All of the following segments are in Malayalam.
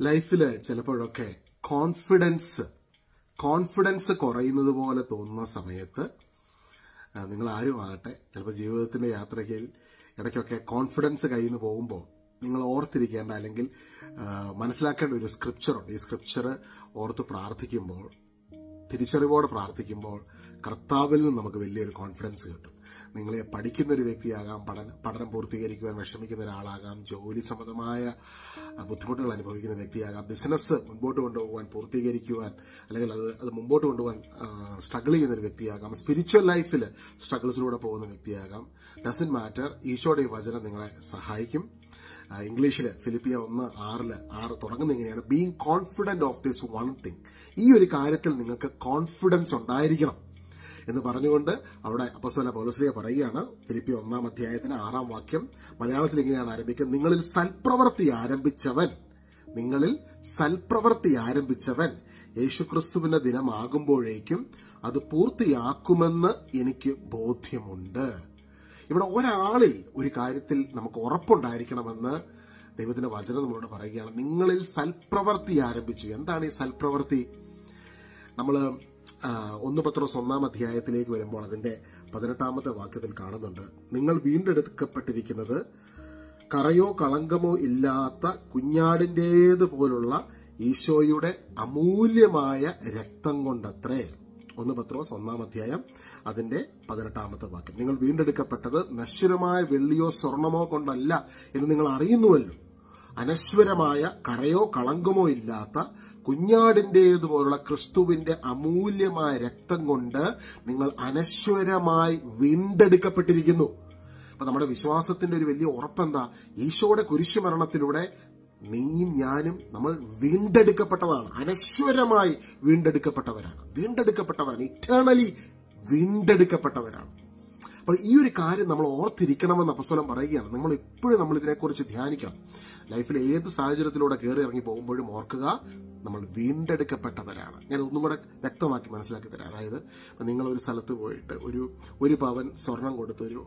ലൈഫിൽ ചിലപ്പോഴൊക്കെ കോൺഫിഡൻസ് കോൺഫിഡൻസ് കുറയുന്നത് പോലെ തോന്നുന്ന സമയത്ത് ആ, നിങ്ങൾ ആരും ആകട്ടെ ചിലപ്പോൾ ജീവിതത്തിന്റെ യാത്രയിൽ ഇടയ്ക്കൊക്കെ കോൺഫിഡൻസ് കയ്യിൽ നിന്ന് പോകുമ്പോൾ നിങ്ങൾ ഓർത്തിരിക്കേണ്ട അല്ലെങ്കിൽ ആ, മനസ്സിലാക്കേണ്ട ഒരു സ്ക്രിപ്ചറുണ്ട് ഈ സ്ക്രിപ്ചർ ഓർത്ത് പ്രാർത്ഥിക്കുമ്പോൾ തിരിച്ചറിവോടെ പ്രാർത്ഥിക്കുമ്പോൾ കർത്താവിൽ നിന്ന് നമുക്ക് വലിയൊരു കോൺഫിഡൻസ് കിട്ടും നിങ്ങളെ പഠിക്കുന്ന ഒരു വ്യക്തിയാകാം പഠനം പഠനം പൂർത്തീകരിക്കുവാൻ വിഷമിക്കുന്ന ഒരാളാകാം ജോലി സംബന്ധമായ ആ, ബുദ്ധിമുട്ടുകൾ അനുഭവിക്കുന്ന വ്യക്തിയാകാം ബിസിനസ് മുൻപോട്ട് കൊണ്ടുപോകാൻ പൂർത്തീകരിക്കുവാൻ അല്ലെങ്കിൽ അത് അത് മുമ്പോട്ട് കൊണ്ടുപോകാൻ സ്ട്രഗിൾ ചെയ്യുന്ന ഒരു വ്യക്തിയാകാം സ്പിരിച്വൽ ലൈഫിൽ സ്ട്രഗിൾസിലൂടെ പോകുന്ന വ്യക്തിയാകാം ഡസൻ മാറ്റർ ഈശോയുടെ ഈ വചനം നിങ്ങളെ സഹായിക്കും ഇംഗ്ലീഷിൽ ഫിലിപ്പിയ ഒന്ന് ആറില് ആറ് തുടങ്ങുന്ന ഇങ്ങനെയാണ് being confident of this one thing ഈ ഒരു കാര്യത്തിൽ നിങ്ങൾക്ക് കോൺഫിഡൻസ് ഉണ്ടായിരിക്കണം എന്ന് പറഞ്ഞുകൊണ്ട് അവിടെ അപ്പസ്തല പൗലസ്ലിയ പറയുകയാണ് ഫിലിപ്പി ഒന്നാം അധ്യായത്തിന് ആറാം വാക്യം മലയാളത്തിൽ ഇങ്ങനെയാണ് ആരംഭിക്കുന്നത് നിങ്ങളിൽ സൽപ്രവൃത്തി ആരംഭിച്ചവൻ നിങ്ങളിൽ സൽപ്രവൃത്തി ആരംഭിച്ചവൻ യേശുക്രിസ്തുവിന്റെ ദിനമാകുമ്പോഴേക്കും അത് പൂർത്തിയാക്കുമെന്ന് എനിക്ക് ബോധ്യമുണ്ട് ഇവിടെ ഒരാളിൽ ഒരു കാര്യത്തിൽ നമുക്ക് ഉറപ്പുണ്ടായിരിക്കണമെന്ന് ദൈവത്തിന്റെ വചനം നമ്മളോട് പറയുകയാണ് നിങ്ങളിൽ സൽപ്രവൃത്തി ആരംഭിച്ചു എന്താണ് ഈ സൽപ്രവൃത്തി നമ്മൾ ഒന്ന് പത്രോസ് ഒന്നാം അധ്യായത്തിലേക്ക് വരുമ്പോൾ അതിന്റെ പതിനെട്ടാമത്തെ വാക്യത്തിൽ കാണുന്നുണ്ട് നിങ്ങൾ വീണ്ടെടുക്കപ്പെട്ടിരിക്കുന്നത് കറയോ കളങ്കമോ ഇല്ലാത്ത കുഞ്ഞാടിന്റേത് പോലുള്ള ഈശോയുടെ അമൂല്യമായ രക്തം കൊണ്ടത്രേ ഒന്ന് പത്രോസ് ഒന്നാം അധ്യായം അതിന്റെ പതിനെട്ടാമത്തെ വാക്യം നിങ്ങൾ വീണ്ടെടുക്കപ്പെട്ടത് നശ്വരമായ വെള്ളിയോ സ്വർണമോ കൊണ്ടല്ല എന്ന് നിങ്ങൾ അറിയുന്നുവല്ലോ അനശ്വരമായ കറയോ കളങ്കമോ ഇല്ലാത്ത കുഞ്ഞാടിന്റേതുപോലുള്ള ക്രിസ്തുവിന്റെ അമൂല്യമായ രക്തം കൊണ്ട് നിങ്ങൾ അനശ്വരമായി വീണ്ടെടുക്കപ്പെട്ടിരിക്കുന്നു അപ്പൊ നമ്മുടെ വിശ്വാസത്തിന്റെ ഒരു വലിയ ഉറപ്പെന്താ ഈശോയുടെ കുരിശുമരണത്തിലൂടെ നീയും ഞാനും നമ്മൾ വീണ്ടെടുക്കപ്പെട്ടതാണ് അനശ്വരമായി വീണ്ടെടുക്കപ്പെട്ടവരാണ് വീണ്ടെടുക്കപ്പെട്ടവരാണ് ഇറ്റേണലി വീണ്ടെടുക്കപ്പെട്ടവരാണ് അപ്പോൾ ഈ ഒരു കാര്യം നമ്മൾ ഓർത്തിരിക്കണമെന്ന് അപ്പസ്വലം പറയുകയാണ് നമ്മൾ എപ്പോഴും നമ്മൾ ഇതിനെക്കുറിച്ച് ധ്യാനിക്കണം ലൈഫിൽ ഏത് സാഹചര്യത്തിലൂടെ കയറി ഇറങ്ങി പോകുമ്പോഴും ഓർക്കുക നമ്മൾ വീണ്ടെടുക്കപ്പെട്ടവരാണ് ഞാൻ ഒന്നും കൂടെ വ്യക്തമാക്കി മനസ്സിലാക്കി തരാം അതായത് ഇപ്പൊ നിങ്ങൾ ഒരു സ്ഥലത്ത് പോയിട്ട് ഒരു ഒരു പവൻ സ്വർണം കൊടുത്ത് ഒരു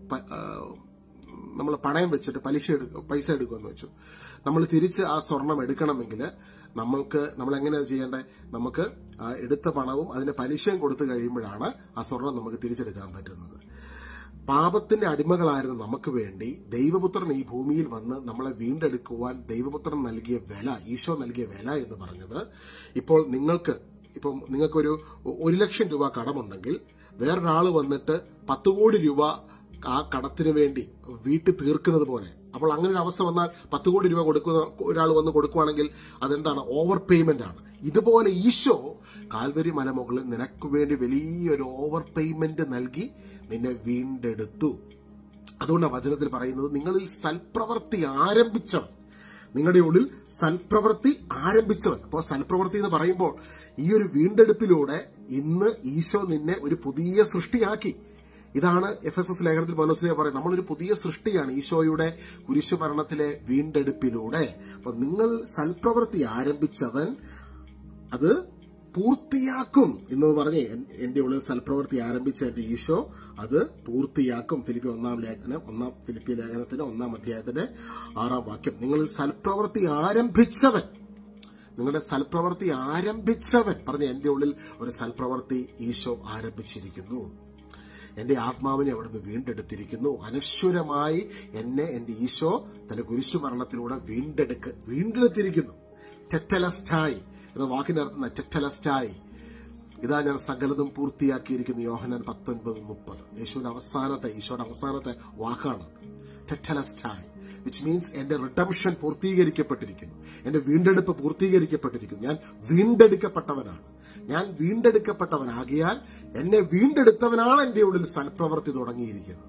നമ്മൾ പണയം വെച്ചിട്ട് പലിശ എടുക്കുക പൈസ എടുക്കുമെന്ന് വെച്ചു നമ്മൾ തിരിച്ച് ആ സ്വർണം എടുക്കണമെങ്കിൽ നമ്മൾക്ക് നമ്മൾ എങ്ങനെയാണ് ചെയ്യേണ്ടത് നമുക്ക് ആ എടുത്ത പണവും അതിന്റെ പലിശയും കൊടുത്തു കഴിയുമ്പോഴാണ് ആ സ്വർണം നമുക്ക് തിരിച്ചെടുക്കാൻ പറ്റുന്നത് പാപത്തിന്റെ അടിമകളായിരുന്ന നമുക്ക് വേണ്ടി ദൈവപുത്രൻ ഈ ഭൂമിയിൽ വന്ന് നമ്മളെ വീണ്ടെടുക്കുവാൻ ദൈവപുത്രൻ നൽകിയ വില ഈശോ നൽകിയ വില എന്ന് പറഞ്ഞത് ഇപ്പോൾ നിങ്ങൾക്ക് ഇപ്പം നിങ്ങൾക്കൊരു ഒരു ലക്ഷം രൂപ കടമുണ്ടെങ്കിൽ വേറൊരാൾ വന്നിട്ട് പത്ത് കോടി രൂപ ആ കടത്തിന് വേണ്ടി വീട്ടിൽ തീർക്കുന്നത് പോലെ അപ്പോൾ അങ്ങനെ ഒരു അവസ്ഥ വന്നാൽ പത്ത് കോടി രൂപ കൊടുക്കുന്ന ഒരാൾ വന്ന് കൊടുക്കുവാണെങ്കിൽ അതെന്താണ് ഓവർ പേയ്മെന്റ് ആണ് ഇതുപോലെ ഈശോ കാൽവരി മലമുകളിൽ നിനക്ക് വേണ്ടി വലിയൊരു ഓവർ പേയ്മെന്റ് നൽകി നിന്നെ വീണ്ടെടുത്തു അതുകൊണ്ടാണ് വചനത്തിൽ പറയുന്നത് നിങ്ങളിൽ സൽപ്രവൃത്തി ആരംഭിച്ചവൻ നിങ്ങളുടെ ഉള്ളിൽ സൽപ്രവൃത്തി ആരംഭിച്ചവൻ അപ്പോൾ സൽപ്രവൃത്തി എന്ന് പറയുമ്പോൾ ഈ ഒരു വീണ്ടെടുപ്പിലൂടെ ഇന്ന് ഈശോ നിന്നെ ഒരു പുതിയ സൃഷ്ടിയാക്കി ഇതാണ് എഫ് എസ് എസ് ലേഖനത്തിൽ പൗലോസ്ലിയ പറയുന്നത് നമ്മളൊരു പുതിയ സൃഷ്ടിയാണ് ഈശോയുടെ കുരിശുമരണത്തിലെ വീണ്ടെടുപ്പിലൂടെ അപ്പൊ നിങ്ങൾ സൽപ്രവൃത്തി ആരംഭിച്ചവൻ അത് പൂർത്തിയാക്കും എന്ന് പറഞ്ഞ് എന്റെ ഉള്ളിൽ സൽപ്രവൃത്തി ആരംഭിച്ച എന്റെ ഈശോ അത് പൂർത്തിയാക്കും ഫിലിപ്പി ഒന്നാം ലേഖനം ഒന്നാം ഫിലിപ്പി ലേഖനത്തിന്റെ ഒന്നാം അധ്യായത്തിന്റെ ആറാം വാക്യം നിങ്ങളിൽ സൽപ്രവൃത്തി ആരംഭിച്ചവൻ നിങ്ങളുടെ സൽപ്രവൃത്തി ആരംഭിച്ചവൻ പറഞ്ഞ എന്റെ ഉള്ളിൽ ഒരു സൽപ്രവൃത്തി ഈശോ ആരംഭിച്ചിരിക്കുന്നു എന്റെ ആത്മാവിനെ അവിടുന്ന് വീണ്ടെടുത്തിരിക്കുന്നു അനശ്വരമായി എന്നെ എന്റെ ഈശോ തന്റെ കുരിശുമരണത്തിലൂടെ വീണ്ടെടുക്ക വീണ്ടെടുത്തിരിക്കുന്നു ടെറ്റലസ്റ്റായി എന്ന വാക്കിന്റെ അർത്ഥം ടെറ്റലസ്റ്റായി ഇതാ ഞാൻ സകലതും പൂർത്തിയാക്കിയിരിക്കുന്നു യോഹനാൻ പത്തൊൻപത് മുപ്പത് യേശുവിന്റെ അവസാനത്തെ ഈശോയുടെ അവസാനത്തെ വാക്കാണ് ടെറ്റലസ്റ്റായി വിച്ച് മീൻസ് എന്റെ റിഡംഷൻ പൂർത്തീകരിക്കപ്പെട്ടിരിക്കുന്നു എന്റെ വീണ്ടെടുപ്പ് പൂർത്തീകരിക്കപ്പെട്ടിരിക്കുന്നു ഞാൻ വീണ്ടെടുക്കപ്പെട്ടവനാണ് ഞാൻ വീണ്ടെടുക്കപ്പെട്ടവനാകിയാൽ എന്നെ വീണ്ടെടുത്തവനാണ് എന്റെ ഉള്ളിൽ സൽപ്രവൃത്തി തുടങ്ങിയിരിക്കുന്നത്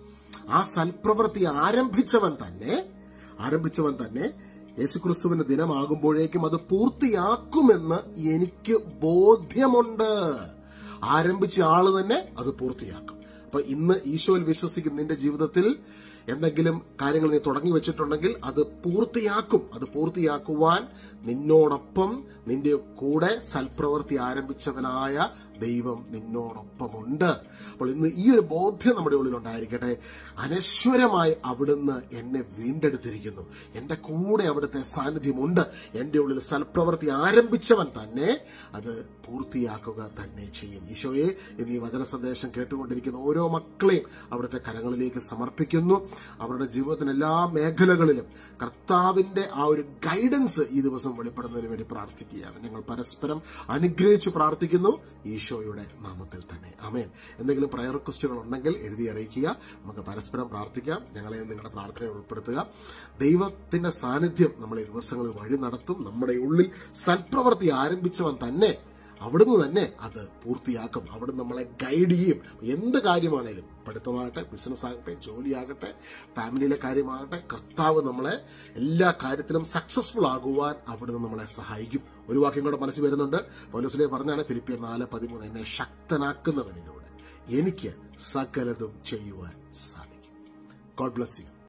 ആ സൽപ്രവൃത്തി ആരംഭിച്ചവൻ തന്നെ ആരംഭിച്ചവൻ തന്നെ യേശുക്രിസ്തുവിന്റെ ദിനമാകുമ്പോഴേക്കും അത് പൂർത്തിയാക്കുമെന്ന് എനിക്ക് ബോധ്യമുണ്ട് ആരംഭിച്ച ആള് തന്നെ അത് പൂർത്തിയാക്കും അപ്പൊ ഇന്ന് ഈശോയിൽ വിശ്വസിക്കുന്ന നിന്റെ ജീവിതത്തിൽ എന്തെങ്കിലും കാര്യങ്ങൾ നീ തുടങ്ങി വെച്ചിട്ടുണ്ടെങ്കിൽ അത് പൂർത്തിയാക്കും അത് പൂർത്തിയാക്കുവാൻ നിന്നോടൊപ്പം നിന്റെ കൂടെ സൽപ്രവൃത്തി ആരംഭിച്ചവനായ ദൈവം നിന്നോടൊപ്പമുണ്ട് അപ്പോൾ ഇന്ന് ഈ ഒരു ബോധ്യം നമ്മുടെ ഉള്ളിൽ ഉണ്ടായിരിക്കട്ടെ അനശ്വരമായി അവിടുന്ന് എന്നെ വീണ്ടെടുത്തിരിക്കുന്നു എന്റെ കൂടെ അവിടുത്തെ സാന്നിധ്യമുണ്ട് എന്റെ ഉള്ളിൽ സൽപ്രവൃത്തി ആരംഭിച്ചവൻ തന്നെ അത് പൂർത്തിയാക്കുക തന്നെ ചെയ്യും ഈശോയെ ഇന്ന് ഈ വചന സന്ദേശം കേട്ടുകൊണ്ടിരിക്കുന്ന ഓരോ മക്കളെയും അവിടുത്തെ കരങ്ങളിലേക്ക് സമർപ്പിക്കുന്നു അവരുടെ ജീവിതത്തിന് എല്ലാ മേഖലകളിലും കർത്താവിന്റെ ആ ഒരു ഗൈഡൻസ് ഈ ദിവസം വെളിപ്പെടുന്നതിന് വേണ്ടി പ്രാർത്ഥിക്കുകയാണ് ഞങ്ങൾ പരസ്പരം അനുഗ്രഹിച്ച് പ്രാർത്ഥിക്കുന്നു ഈശോയുടെ നാമത്തിൽ തന്നെ അമേൻ എന്തെങ്കിലും പ്രയർ റിക്വസ്റ്റുകൾ ഉണ്ടെങ്കിൽ എഴുതി അറിയിക്കുക നമുക്ക് പരസ്പരം പ്രാർത്ഥിക്കാം ഞങ്ങളെ നിങ്ങളുടെ പ്രാർത്ഥനയിൽ ഉൾപ്പെടുത്തുക ദൈവത്തിന്റെ സാന്നിധ്യം നമ്മളെ ദിവസങ്ങളിൽ വഴി നടത്തും നമ്മുടെ ഉള്ളിൽ സൽപ്രവൃത്തി ആരംഭിച്ചവൻ തന്നെ അവിടുന്ന് തന്നെ അത് പൂർത്തിയാക്കും അവിടുന്ന് നമ്മളെ ഗൈഡ് ചെയ്യും എന്ത് കാര്യമാണേലും പഠിത്തമാകട്ടെ ബിസിനസ് ആകട്ടെ ജോലിയാകട്ടെ ഫാമിലിയിലെ കാര്യമാകട്ടെ കർത്താവ് നമ്മളെ എല്ലാ കാര്യത്തിലും സക്സസ്ഫുൾ ആകുവാൻ അവിടുന്ന് നമ്മളെ സഹായിക്കും ഒരു വാക്യം കൂടെ മനസ്സിൽ വരുന്നുണ്ട് പോലീസിലെ പറഞ്ഞാണ് ഫിലിപ്പിയ നാല് പതിമൂന്ന് എന്നെ ശക്തനാക്കുന്നവനിലൂടെ എനിക്ക് സകലതും ചെയ്യുവാൻ സാധിക്കും ഗോഡ് ബ്ലസ് യു